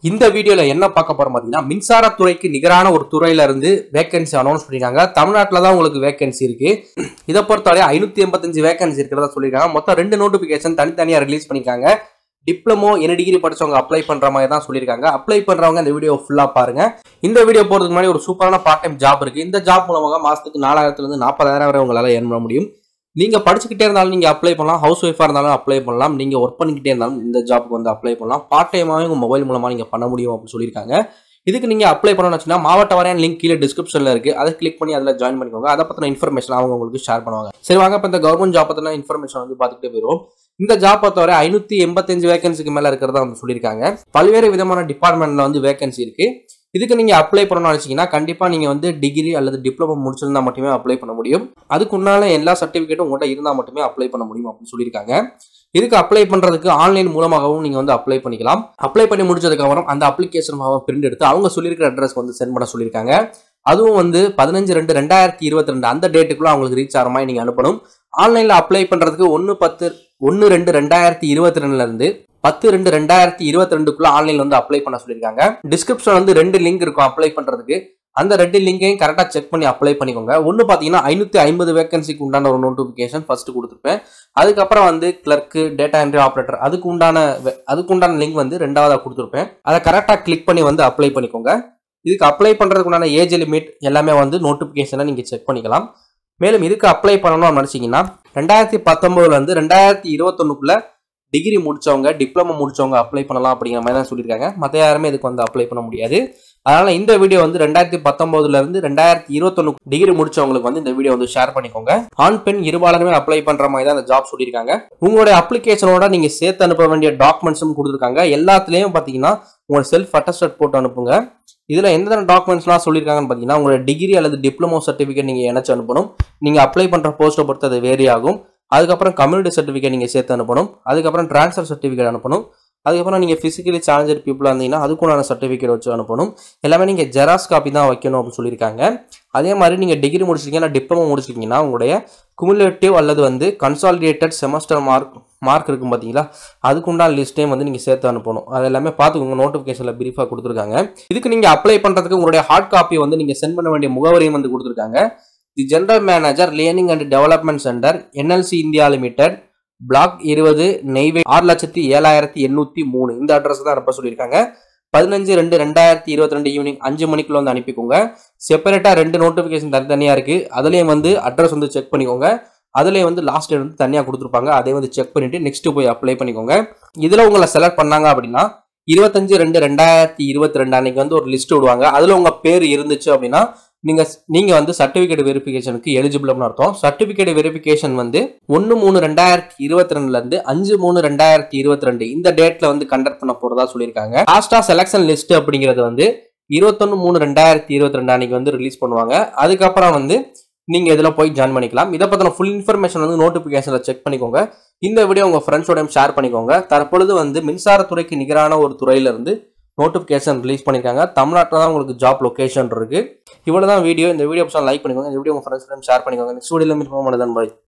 இந்த வீடியோல என்ன பார்க்க போறோம் பாத்தீங்கன்னா மின்சாரத்துறைக்கு நிகரான ஒரு துறையில இருந்து வேகன்சி அனௌன்ஸ் பண்ணிருக்காங்க தமிழ்நாட்டில் தான் உங்களுக்கு வேகன்சி இருக்கு இதை பொறுத்தவரை ஐநூத்தி எண்பத்தஞ்சு வேகன்சி இருக்கிறதா சொல்லியிருக்காங்க மொத்தம் ரெண்டு நோட்டிபிகேஷன் தனித்தனியா ரிலீஸ் பண்ணிருக்காங்க டிப்ளமோ என்ன டிகிரி படிச்சவங்க அப்ளை பண்ற மாதிரி தான் சொல்லியிருக்காங்க அப்ளை பண்றவங்க இந்த வீடியோ ஃபுல்லா பாருங்க இந்த வீடியோ போறதுக்கு முன்னாடி ஒரு சூப்பரான பார்ட் டைம் ஜாப் இருக்கு இந்த ஜாப் மூலமாக மாசத்துக்கு நாலாயிரத்துல இருந்து நாற்பதாயிரம் வரை உங்களால ஏர்ன் பண்ண முடியும் நீங்க படிச்சுக்கிட்டே இருந்தாலும் நீங்க அப்ளை பண்ணலாம் ஹவுஸ் ஒய்ஃபா இருந்தாலும் அப்ளை பண்ணலாம் நீங்க ஒர்க் பண்ணிக்கிட்டே இருந்தாலும் இந்த ஜாப்க்கு வந்து அப்ளை பண்ணலாம் பார்ட் டைமாவே உங்க மொபைல் மூலமா நீங்க பண்ண முடியும் அப்படின்னு சொல்லியிருக்காங்க இதுக்கு நீங்க அப்ளை பண்ணணும்னு வச்சுன்னா மாவட்ட வாரியான லிங்க் கீழே டிஸ்கிரிப்ஷன்ல இருக்கு அதை கிளிக் பண்ணி அதில் ஜாயின் பண்ணிக்கோங்க அதை பத்தின இன்ஃபர்மேஷன் அவங்க உங்களுக்கு ஷேர் பண்ணுவாங்க சரி வாங்க இப்போ இந்த கவர்மெண்ட் ஜாப் பத்தின இன்ஃபர்மேஷன் வந்து பார்த்துக்கிட்டே போயிடும் இந்த ஜாப் பொறுத்தவரை ஐநூத்தி எண்பத்தஞ்சு வேகன்சிக்கு மேல இருக்கிறதா வந்து சொல்லியிருக்காங்க பல்வேறு விதமான டிபார்ட்மெண்ட்ல வந்து வேகன்சி இருக்கு இதுக்கு நீங்க அப்ளை பண்ணணும்னு நினைச்சீங்கன்னா கண்டிப்பா நீங்க வந்து டிகிரி அல்லது டிப்ளமோ முடிச்சிருந்தா மட்டுமே அப்ளை பண்ண முடியும் அதுக்கு உண்டான எல்லா சர்டிபிகேட்டும் உங்கள்கிட்ட இருந்தா மட்டுமே அப்ளை பண்ண முடியும் அப்படின்னு சொல்லியிருக்காங்க இதுக்கு அப்ளை பண்றதுக்கு ஆன்லைன் மூலமாகவும் நீங்க வந்து அப்ளை பண்ணிக்கலாம் அப்ளை பண்ணி முடிச்சதுக்கு அப்புறம் அந்த அப்ளிகேஷன் பிரிண்ட் எடுத்து அவங்க சொல்லியிருக்கிற அட்ரஸ்க்கு வந்து சென்ட் பண்ண சொல்லியிருக்காங்க அதுவும் வந்து பதினஞ்சு ரெண்டு ரெண்டாயிரத்தி இருபத்தி ரெண்டு அந்த டேட்டுக்குள்ள அவங்களுக்கு ரீச் ஆகிற மாதிரி நீங்க அனுப்பணும் ஆன்லைன்ல அப்ளை பண்றதுக்கு ஒன்று பத்து ஒன்று ரெண்டு ரெண்டாயிரத்தி இருபத்தி ரெண்டுல இருந்து பத்து ரெண்டு ரெண்டாயிரத்தி இருபத்தி ரெண்டுக்குள்ள ஆன்லைன்ல வந்து அப்ளை பண்ண சொல்லியிருக்காங்க டிஸ்கிரிப்ஷன் வந்து ரெண்டு லிங்க் இருக்கும் அப்ளை பண்றதுக்கு அந்த ரெண்டு லிங்கையும் கரெக்டாக செக் பண்ணி அப்ளை பண்ணிக்கோங்க ஒன்று பார்த்தீங்கன்னா ஐநூற்றி ஐம்பது வேகன்சிக்கு உண்டான ஒரு நோட்டிஃபிகேஷன் ஃபர்ஸ்ட் கொடுத்துருப்பேன் அதுக்கப்புறம் வந்து கிளர்க்கு டேட்டா என்ட்ரி ஆப்ரேட்டர் அதுக்கு உண்டான ve- அதுக்கு உண்டான லிங்க் வந்து ரெண்டாவதாக கொடுத்துருப்பேன் அதை கரெக்டாக கிளிக் பண்ணி வந்து அப்ளை பண்ணிக்கோங்க இதுக்கு அப்ளை பண்ணுறதுக்கு உண்டான ஏஜ் லிமிட் எல்லாமே வந்து நோட்டிஃபிகேஷனை நீங்கள் செக் பண்ணிக்கலாம் மேலும் இதுக்கு அப்ளை பண்ணணும்னு நினச்சிங்கன்னா ரெண்டாயிரத்தி பத்தொம்போதுலேருந்து ரெண்டாயிரத்தி இருபத்தொன்னுக்குள்ள டிகிரி முடிச்சவங்க டிப்ளமோ முடிச்சவங்க அப்ளை பண்ணலாம் அப்படிங்கிற மாதிரி தான் சொல்லியிருக்காங்க மற்ற யாருமே இதுக்கு வந்து அப்ளை பண்ண முடியாது அதனால இந்த வீடியோ வந்து ரெண்டாயிரத்தி பத்தொன்பதுல இருந்து ரெண்டாயிரத்தி இருபத்தொன்னு டிகிரி முடிச்சவங்களுக்கு வந்து இந்த வீடியோ வந்து ஷேர் பண்ணிக்கோங்க ஆண் பெண் இருபாலருமே அப்ளை பண்ற மாதிரி தான் இந்த ஜாப் சொல்லியிருக்காங்க உங்களுடைய அப்ளிகேஷனோட நீங்க சேர்த்து அனுப்ப வேண்டிய டாக்குமெண்ட்ஸும் கொடுத்துருக்காங்க எல்லாத்துலயும் பாத்தீங்கன்னா உங்களோட செல்ஃப் அட்டஸ்டட் போட்டு அனுப்புங்க இதுல எந்தெந்த டாக்குமெண்ட்ஸ்லாம் சொல்லியிருக்காங்கன்னு பார்த்தீங்கன்னா உங்களோட டிகிரி அல்லது டிப்ளமோ சர்டிஃபிகேட் நீங்க இணைச்சு அனுப்பணும் நீங்க அப்ளை பண்ற போஸ்ட்டை பொறுத்து அது வேரி ஆகும் அதுக்கப்புறம் கம்யூனிட்டி சர்டிஃபிகேட் நீங்கள் சேர்த்து அனுப்பணும் அதுக்கப்புறம் ட்ரான்ஸ்ஃபர் சர்டிஃபிகேட் அனுப்பணும் அதுக்கப்புறம் நீங்கள் ஃபிசிக்கலி சேலஞ்சர் பீப்புளாக இருந்தீங்கன்னா அதுக்குண்டான சர்டிஃபிகேட் வச்சு அனுப்பணும் எல்லாமே நீங்கள் ஜெராக்ஸ் காப்பி தான் வைக்கணும் அப்படின்னு சொல்லியிருக்காங்க அதே மாதிரி நீங்கள் டிகிரி முடிச்சிருக்கீங்கன்னா டிப்ளமோ முடிச்சிருக்கீங்கன்னா உங்களுடைய குமுலேட்டிவ் அல்லது வந்து கன்சாலிடேட்டட் செமஸ்டர் மார்க் மார்க் இருக்கும் பார்த்தீங்களா அதுக்குண்டான லிஸ்ட்டையும் வந்து நீங்கள் சேர்த்து அனுப்பணும் அது எல்லாமே பார்த்துக்கோங்க நோட்டிஃபிகேஷனில் பிரீஃபாக கொடுத்துருக்காங்க இதுக்கு நீங்கள் அப்ளை பண்ணுறதுக்கு உங்களுடைய ஹார்ட் காப்பி வந்து நீங்கள் சென்ட் பண்ண வேண்டிய முகவரியும் வந்து கொடுத்துருக்காங்க the general manager learning and development centre NLC India limited block இருபது நெய்வே ஆறு லட்சத்தி ஏழாயிரத்தி எண்ணூற்றி மூணு இந்த அட்ரஸ் தான் அனுப்ப சொல்லியிருக்காங்க பதினஞ்சு ரெண்டு ரெண்டாயிரத்தி இருபத்தி ரெண்டு ஈவினிங் அஞ்சு மணிக்குள்ள வந்து அனுப்பிக்கோங்க செப்பரேட்டாக ரெண்டு நோட்டிஃபிகேஷன் தனித்தனியாக இருக்குது அதுலேயும் வந்து அட்ரஸ் வந்து செக் பண்ணிக்கோங்க அதுலேயும் வந்து லாஸ்ட் டேட் வந்து தனியாக கொடுத்துருப்பாங்க அதை வந்து செக் பண்ணிவிட்டு நெக்ஸ்ட் போய் அப்ளை பண்ணிக்கோங்க இதில் உங்களை செலக்ட் பண்ணாங்க அப்படின்னா இருபத்தஞ்சு ரெண்டு ரெண்டாயிரத்தி இருபத்தி ரெண்டு அன்னைக்கு வந்து ஒரு லிஸ்ட் விடுவாங்க அதில் உங்கள் பேர் இருந்துச்சு அப்படின்னா நீங்க நீங்க வந்து சர்டிபிகேட் வெரிஃபிகேஷனுக்கு எலிஜிபிள்னு அர்த்தம் சர்டிபிகேட் வெரிஃபிகேஷன் வந்து ஒன்று மூணு ரெண்டாயிரத்தி இருபத்தி ரெண்டுல இருந்து அஞ்சு மூணு ரெண்டாயிரத்தி இருபத்தி ரெண்டு இந்த டேட்ல வந்து கண்டக்ட் பண்ண போறதா சொல்லியிருக்காங்க லாஸ்டா செலக்ஷன் லிஸ்ட் அப்படிங்கிறது வந்து இருபத்தொன்னு மூணு ரெண்டாயிரத்தி இருபத்தி ரெண்டு அன்னைக்கு வந்து ரிலீஸ் பண்ணுவாங்க அதுக்கப்புறம் வந்து நீங்க இதுல போய் ஜாயின் பண்ணிக்கலாம் இதை பத்தின ஃபுல் இன்ஃபர்மேஷன் வந்து நோட்டிபிகேஷன்ல செக் பண்ணிக்கோங்க இந்த வீடியோ உங்க ஃப்ரெண்ட்ஸோட ஷேர் பண்ணிக்கோங்க தற்பொழுது வந்து மின்சாரத்துறைக்கு நிகரான ஒரு துறையில இருந்து நோட்டிஃபிகேஷன் ரிலீஸ் பண்ணியிருக்காங்க தமிழ்நாட்டில் தான் உங்களுக்கு ஜாப் லொகேஷன் இருக்கு இவ்வளோ தான் வீடியோ இந்த வீடியோ லைக் பண்ணிக்கோங்க இந்த வீடியோ உங்கள் ஃப்ரெண்ட்ஸ் ஷேர் பண்ணிக்கோங்க நெக்ஸ்ட் வீடியோவில் மீட் பண்ண பாய்